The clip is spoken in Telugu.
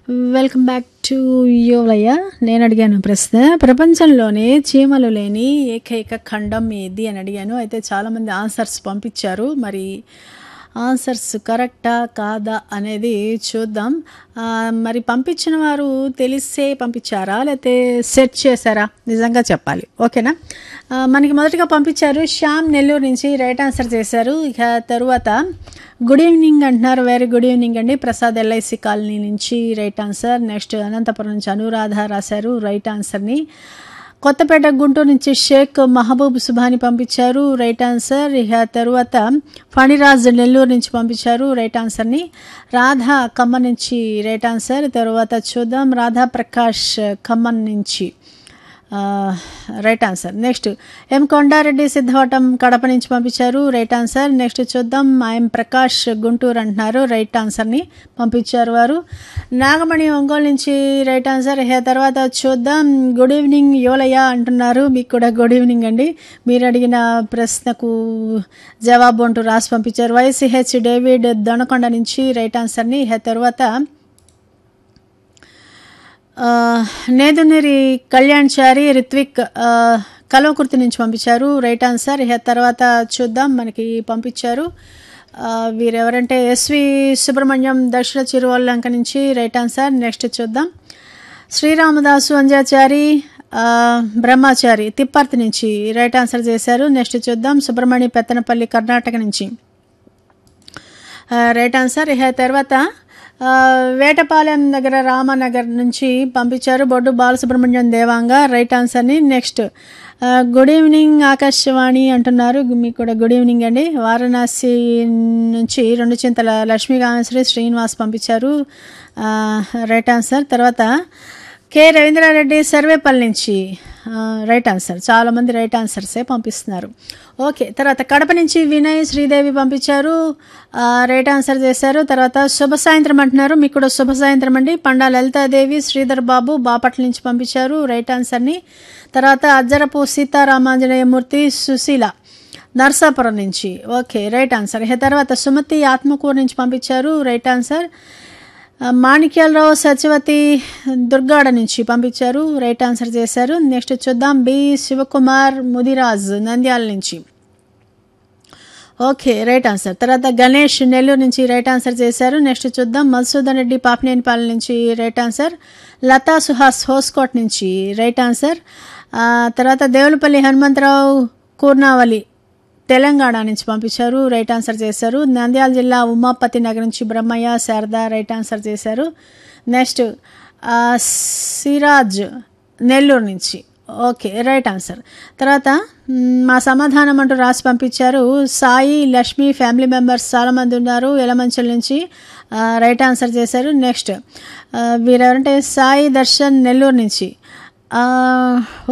వెల్కమ్ బ్యాక్ టు యోలయ్య నేను అడిగాను ప్రశ్న ప్రపంచంలోనే చీమలు లేని ఏకైక ఖండం ఏది అని అడిగాను అయితే చాలామంది ఆన్సర్స్ పంపించారు మరి ఆన్సర్స్ కరెక్టా కాదా అనేది చూద్దాం ఆ, మరి పంపించిన వారు తెలిసే పంపించారా లేకపోతే సెర్చ్ చేశారా నిజంగా చెప్పాలి ఓకేనా ఆ, మనకి మొదటగా పంపించారు శ్యామ్ నెల్లూరు నుంచి రైట్ ఆన్సర్ చేశారు ఇక తరువాత గుడ్ ఈవినింగ్ అంటున్నారు వెరీ గుడ్ ఈవినింగ్ అండి ప్రసాద్ ఎల్ఐసి కాలనీ నుంచి రైట్ ఆన్సర్ నెక్స్ట్ అనంతపురం నుంచి అనురాధ రాశారు రైట్ ఆన్సర్ని కొత్తపేట గుంటూరు నుంచి షేక్ మహబూబ్ సుభాని పంపించారు రైట్ ఆన్సర్ ఇక తరువాత ఫణిరాజ్ నెల్లూరు నుంచి పంపించారు రైట్ ఆన్సర్ని రాధా ఖమ్మం నుంచి రైట్ ఆన్సర్ తరువాత చూద్దాం రాధా ప్రకాష్ ఖమ్మం నుంచి ఆ, right answer next M Konda Reddy Siddhavatam Kadapa నుంచి పంపించారు రైట్ ఆన్సర్ నెక్స్ట్ చూద్దాం ఐఎం ప్రకాష్ గుంటూరు అంటున్నారు రైట్ ఆన్సర్ని పంపించారు వారు నాగమణి ఒంగోలు నుంచి రైట్ ఆన్సర్ హే తర్వాత చూద్దాం గుడ్ ఈవినింగ్ యోలయ్య అంటున్నారు మీకు కూడా గుడ్ ఈవినింగ్ అండి మీరు అడిగిన ప్రశ్నకు జవాబు అంటూ రాసి పంపించారు వైసీహెచ్ డేవిడ్ దొనకొండ నుంచి రైట్ ఆన్సర్ని హే తర్వాత ఆ, నేదునేరి కళ్యాణ్ చారి రిత్విక్ ఆ, కల్వకుర్తి నుంచి పంపించారు రైట్ ఆన్సర్ ఇక తర్వాత చూద్దాం మనకి పంపించారు ఆ, వీరెవరంటే ఎస్వి సుబ్రహ్మణ్యం దక్షిణ చిరువల్లంక నుంచి రైట్ ఆన్సర్ నెక్స్ట్ చూద్దాం శ్రీరామదాసు అంజాచారి ఆ, బ్రహ్మాచారి తిప్పర్తి నుంచి రైట్ ఆన్సర్ చేశారు నెక్స్ట్ చూద్దాం సుబ్రహ్మణ్య పెత్తనపల్లి కర్ణాటక నుంచి ఆ, రైట్ ఆన్సర్ ఇక తర్వాత ఆ, వేటపాలెం దగ్గర రామనగర్ నుంచి పంపించారు బొడ్డు బాలసుబ్రహ్మణ్యం దేవాంగ రైట్ ఆన్సర్ని నెక్స్ట్ ఆ, గుడ్ ఈవినింగ్ ఆకాశవాణి అంటున్నారు మీకు కూడా గుడ్ ఈవినింగ్ అండి వారణాసి నుంచి రెండు చింతల లక్ష్మీకామేశ్వరి శ్రీనివాస్ పంపించారు ఆ, రైట్ ఆన్సర్ తర్వాత కె రవీంద్రారెడ్డి సర్వేపల్లి నుంచి ఆ, రైట్ ఆన్సర్ చాలామంది రైట్ ఆన్సర్సే పంపిస్తున్నారు ఓకే తర్వాత కడప నుంచి వినయ్ శ్రీదేవి పంపించారు ఆ, రైట్ ఆన్సర్ చేశారు తర్వాత శుభ సాయంత్రం అంటున్నారు మీకు కూడా శుభ సాయంత్రం అండి పండా లలితాదేవి శ్రీధర్ బాబు బాపట్ల నుంచి పంపించారు రైట్ ఆన్సర్ని తర్వాత అజ్జరపు సీతారామాంజనేయమూర్తి సుశీల నర్సాపురం నుంచి ఓకే రైట్ ఆన్సర్ ఇక తర్వాత సుమతి ఆత్మకూరు నుంచి పంపించారు రైట్ ఆన్సర్ ఆ, మాణిక్యాలరావు సత్యవతి దుర్గాడ నుంచి పంపించారు రైట్ ఆన్సర్ చేశారు నెక్స్ట్ చూద్దాం బి శివకుమార్ ముదిరాజ్ నంద్యాల నుంచి ఓకే రైట్ ఆన్సర్ తర్వాత గణేష్ నెల్లూరు నుంచి రైట్ ఆన్సర్ చేశారు నెక్స్ట్ చూద్దాం మధుసూదన్ రెడ్డి పాపనేనిపాలెం నుంచి రైట్ ఆన్సర్ లతా సుహాస్ హోస్కోట్ నుంచి రైట్ ఆన్సర్ ఆ, తర్వాత దేవులపల్లి హనుమంతరావు కూర్నావలి తెలంగాణ నుంచి పంపించారు రైట్ ఆన్సర్ చేశారు నంద్యాల జిల్లా ఉమాపతి నగర్ నుంచి బ్రహ్మయ్య శారద రైట్ ఆన్సర్ చేశారు నెక్స్ట్ ఆ, సిరాజ్ నెల్లూరు నుంచి ఓకే రైట్ ఆన్సర్ తర్వాత మ్, మా సమాధానం అంటూ రాసి పంపించారు సాయి లక్ష్మి ఫ్యామిలీ మెంబర్స్ చాలామంది ఉన్నారు ఎలమంచల్ నుంచి ఆ, రైట్ ఆన్సర్ చేశారు నెక్స్ట్ ఆ, వీరెవరంటే సాయి దర్శన్ నెల్లూరు నుంచి ఆ,